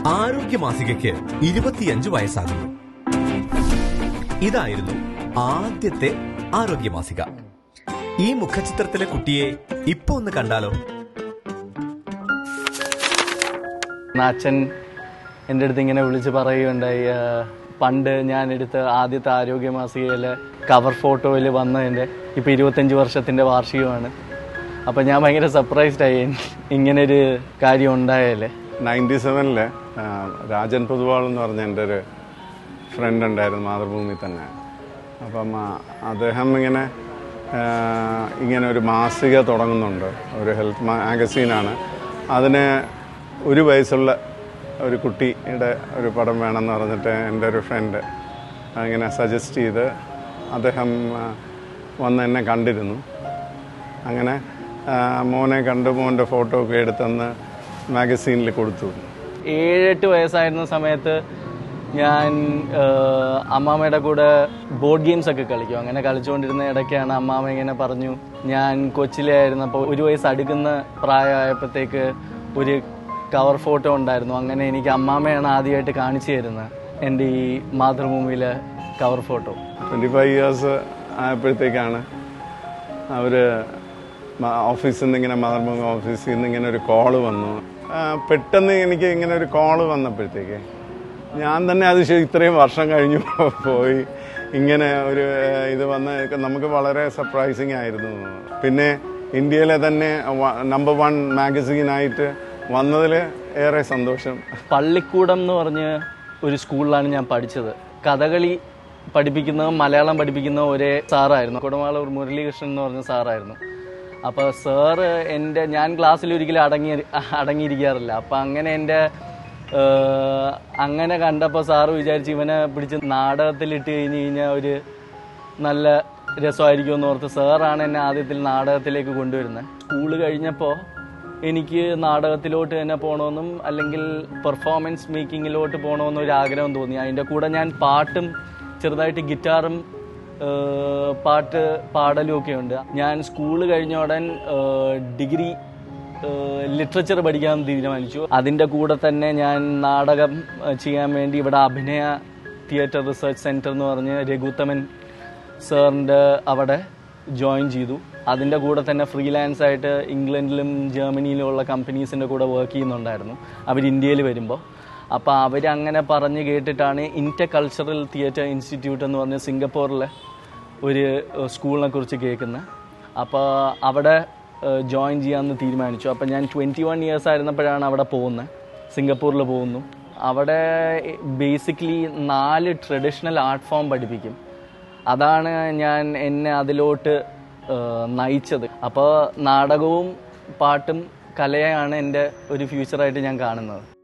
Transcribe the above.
ആരോഗ്യ മാസികയ്ക്ക് ഇരുപത്തിയഞ്ച് വയസ്സാകുന്നു ഇതായിരുന്നു ആദ്യത്തെ ആരോഗ്യ മാസിക ഈ മുഖചിത്രത്തിലെ കുട്ടിയെ ഇപ്പൊ ഒന്ന് കണ്ടാലോ അച്ഛൻ എൻ്റെ അടുത്ത് ഇങ്ങനെ വിളിച്ച് പറയുകയുണ്ടായി ആ, പണ്ട് ഞാൻ എടുത്ത ആദ്യത്തെ ആരോഗ്യ മാസികയിലെ കവർ ഫോട്ടോയിൽ വന്നതിൻ്റെ ഇപ്പോൾ ഇരുപത്തഞ്ച് വർഷത്തിൻ്റെ വാർഷികമാണ് അപ്പം ഞാൻ ഭയങ്കര സർപ്രൈസ്ഡ് ആയി ഇങ്ങനൊരു കാര്യം ഉണ്ടായല്ലേ നയൻറ്റി സെവനിൽ രാജൻ പൊതുവാൾ എന്ന് പറഞ്ഞ എൻ്റെ ഒരു ഫ്രണ്ട് ഉണ്ടായിരുന്നു മാതൃഭൂമി തന്നെ അപ്പം ആ, അദ്ദേഹം ഇങ്ങനെ ആ, ഇങ്ങനെ ഒരു മാസിക തുടങ്ങുന്നുണ്ട് ഒരു ഹെൽത്ത് മാഗസീനാണ് അതിന് ഒരു വയസ്സുള്ള ഒരു കുട്ടിയുടെ ഒരു പടം വേണമെന്ന് പറഞ്ഞിട്ട് എൻ്റെ ഒരു ഫ്രണ്ട് അങ്ങനെ സജസ്റ്റ് ചെയ്ത് അദ്ദേഹം ആ, വന്ന് എന്നെ കണ്ടിരുന്നു അങ്ങനെ ആ, മോനെ കണ്ട് മോൻ്റെ ഫോട്ടോ ഒക്കെ എടുത്തന്ന് മാഗസീനിൽ കൊടുത്തു ഏഴെട്ട് വയസ്സായിരുന്ന സമയത്ത് ഞാൻ ആ, അമ്മാമ്മയുടെ കൂടെ ബോർഡ് ഗെയിംസ് ഒക്കെ കളിക്കും അങ്ങനെ കളിച്ചുകൊണ്ടിരുന്ന ഇടയ്ക്കാണ് അമ്മാമ്മ ഇങ്ങനെ പറഞ്ഞു ഞാൻ കൊച്ചിലായിരുന്നപ്പോൾ ഒരു വയസ്സ് അടുക്കുന്ന പ്രായമായപ്പോഴത്തേക്ക് ഒരു കവർ ഫോട്ടോ ഉണ്ടായിരുന്നു അങ്ങനെ എനിക്ക് അമ്മാമ്മയാണ് ആദ്യമായിട്ട് കാണിച്ചു തരുന്നത് എൻ്റെ ഈ മാതൃഭൂമിയിലെ cover photo twenty five years ആയപ്പോഴത്തേക്കാണ് അവർ ഓഫീസിൽ നിന്ന് ഇങ്ങനെ മാതൃഭൂമി ഓഫീസിൽ നിന്ന് ഇങ്ങനെ ഒരു കോള് വന്നു ആ, പെട്ടെന്ന് എനിക്ക് ഇങ്ങനെ ഒരു കോള് വന്നപ്പോഴത്തേക്ക് ഞാൻ തന്നെ അത് ശരി ഇത്രയും വർഷം കഴിഞ്ഞു പോയി ഇങ്ങനെ ഒരു ആ, ഇത് വന്ന് നമുക്ക് വളരെ സർപ്രൈസിങ് ആയിരുന്നു പിന്നെ ഇന്ത്യയിലെ തന്നെ നമ്പർ വൺ മാഗസീനായിട്ട് വന്നതിൽ ഏറെ സന്തോഷം പള്ളിക്കൂടം എന്ന് പറഞ്ഞ് ഒരു സ്കൂളിലാണ് ഞാൻ പഠിച്ചത് കഥകളി പഠിപ്പിക്കുന്നതും മലയാളം പഠിപ്പിക്കുന്നതും ഒരേ സാറായിരുന്നു കുടമാളൂർ മുരളീകൃഷ്ണൻ എന്ന് പറഞ്ഞ സാറായിരുന്നു അപ്പോൾ സാറ് എൻ്റെ ഞാൻ ക്ലാസ്സിൽ ഒരിക്കലും അടങ്ങി അടങ്ങിയിരിക്കാറില്ല അപ്പം അങ്ങനെ എൻ്റെ ഏഹ്, അങ്ങനെ കണ്ടപ്പോൾ സാറ് വിചാരിച്ച് ഇവനെ പിടിച്ച് നാടകത്തിലിട്ട് കഴിഞ്ഞ് കഴിഞ്ഞാൽ ഒരു നല്ല രസമായിരിക്കും എന്ന് ഓർത്ത് സാറാണ് എന്നെ ആദ്യത്തിൽ നാടകത്തിലേക്ക് കൊണ്ടുവരുന്നത് സ്കൂള് കഴിഞ്ഞപ്പോൾ എനിക്ക് നാടകത്തിലോട്ട് തന്നെ പോകണമെന്നും അല്ലെങ്കിൽ പെർഫോമൻസ് മേക്കിങ്ങിലോട്ട് പോകണമെന്നും ഒരു ആഗ്രഹം തോന്നി അതിൻ്റെ കൂടെ ഞാൻ പാട്ടും ചെറുതായിട്ട് ഗിറ്റാറും ഏഹ്, പാട്ട് പാടലും ഒക്കെ ഉണ്ട് ഞാൻ സ്കൂള് കഴിഞ്ഞ ഉടൻ ഏഹ്, ഡിഗ്രി ലിറ്ററേച്ചർ പഠിക്കാൻ തീരുമാനിച്ചു അതിൻ്റെ കൂടെ തന്നെ ഞാൻ നാടകം ഏഹ്, ചെയ്യാൻ വേണ്ടി ഇവിടെ അഭിനയ തിയേറ്റർ റിസർച്ച് സെൻറ്റർ എന്ന് പറഞ്ഞ് രഘുത്തമൻ സാറിൻ്റെ അവിടെ ജോയിൻ ചെയ്തു അതിൻ്റെ കൂടെ തന്നെ ഫ്രീലാൻസ് ആയിട്ട് ഇംഗ്ലണ്ടിലും ജർമ്മനിയിലും ഉള്ള കമ്പനീസിൻ്റെ കൂടെ വർക്ക് ചെയ്യുന്നുണ്ടായിരുന്നു അവർ ഇന്ത്യയിൽ വരുമ്പോൾ അപ്പോൾ അവരങ്ങനെ പറഞ്ഞ് കേട്ടിട്ടാണ് ഇൻറ്റർ കൾച്ചറൽ തിയേറ്റർ ഇൻസ്റ്റിറ്റ്യൂട്ട് എന്ന് പറഞ്ഞ് സിംഗപ്പൂരിലെ ഒരു ഏഹ്, സ്കൂളിനെ കുറിച്ച് കേൾക്കുന്നത് അപ്പോൾ അവിടെ ജോയിൻ ചെയ്യാമെന്ന് തീരുമാനിച്ചു അപ്പോൾ ഞാൻ ട്വൻറ്റി വൺ ഇയേഴ്സ് ആയിരുന്നപ്പോഴാണ് അവിടെ പോകുന്നത് സിംഗപ്പൂരിൽ പോകുന്നു അവിടെ ബേസിക്കലി നാല് ട്രഡീഷണൽ ആർട്ട് ഫോം പഠിപ്പിക്കും അതാണ് ഞാൻ എന്നെ അതിലോട്ട് ഏഹ്, നയിച്ചത് അപ്പോൾ നാടകവും പാട്ടും കലയാണ് എൻ്റെ ഒരു ഫ്യൂച്ചറായിട്ട് ഞാൻ കാണുന്നത്